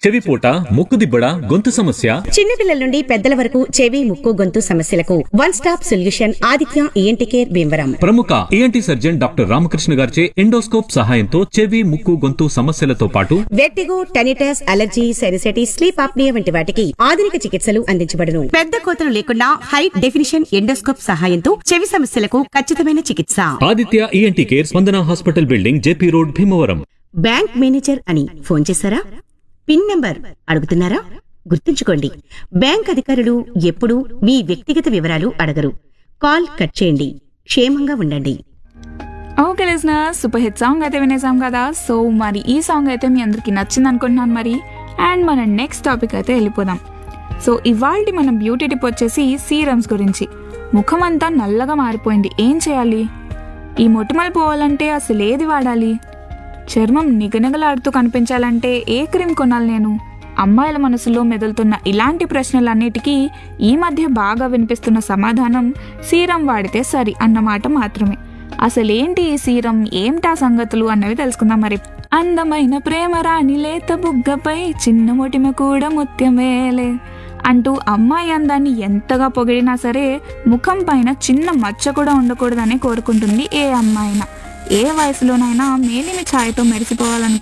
చెవిపోట ముక్కుదిబ్బడ గొంతు సమస్య చిన్నపిల్లల నుండి పెద్దల వరకు చెవి ముక్కు గొంతు సమస్యలకు one stop solution Aditya ENT care Bhimavaram ప్రముఖ ఏఎన్టీ సర్జన్ డాక్టర్ రామకృష్ణ గారిచే ఎండోస్కోప్ సహాయంతో చెవి ముక్కు గొంతు సమస్యలతో పాటు vertigo tinnitus allergy sinusitis sleep apnoea వంటి వాటికి ఆధునిక చికిత్సలు అందించబడును పెద్ద కోతలు లేకుండా హై డెఫినిషన్ ఎండోస్కోప్ సహాయంతో చెవి సమస్యలకు ఖచ్చితమైన చికిత్స Aditya ENT care Spandana hospital building JP road Bhimavaram bank manager అని ఫోన్ చేశారా పిన్ నంబర్ అడుగుతున్నారా గుర్తుంచుకోండి బ్యాంక్ అధికారులు ఎప్పుడూ మీ వ్యక్తిగత వివరాలు అడగరు కాల్ కట్ చేయండి క్షేమంగా ఉండండి okay listener super hit song అయితే వినేసాం కదా సో మరి ఈ సాంగ్ అయితే మీ అందరికి నచ్చింది అనుకుంటున్నాను మరి అండ్ మన నెక్స్ట్ టాపిక్ అయితే వెళ్ళిపోదాం సో ఇవాళ మన బ్యూటీ టిప్ వచ్చేసి సీరమ్స్ గురించి ముఖం అంతా నల్లగా మారిపోయింది ఏం చేయాలి ఈ మొటిమలు పోవాలంటే అసలు ఏది వాడాలి చర్మం నిగనిగలాడుతూ కనిపించాలంటే ఏ క్రీమ్ కొనాలి నేను అమ్మాయిల మనసులో మెదులుతున్న ఇలాంటి ప్రశ్నలన్నిటికీ ఈ మధ్య బాగా వినిపిస్తున్న సమాధానం సీరం వాడితే సరి అన్నమాట మాత్రమే అసలేంటి ఈ సీరం ఏమిటా సంగతులు అన్నవి తెలుసుకుందాం మరి అందమైన ప్రేమ రాణి లేత బుగ్గపై చిన్న మొటిమ కూడా ముత్యమేలే అంటూ అమ్మాయి అందాన్ని ఎంతగా పొగిడినా సరే ముఖం పైన చిన్న మచ్చ కూడా ఉండకూడదని కోరుకుంటుంది ఏ అమ్మాయినా ఏ వయసులోనైనా మేలిమి ఛాయతో మెరిసిపోవాలని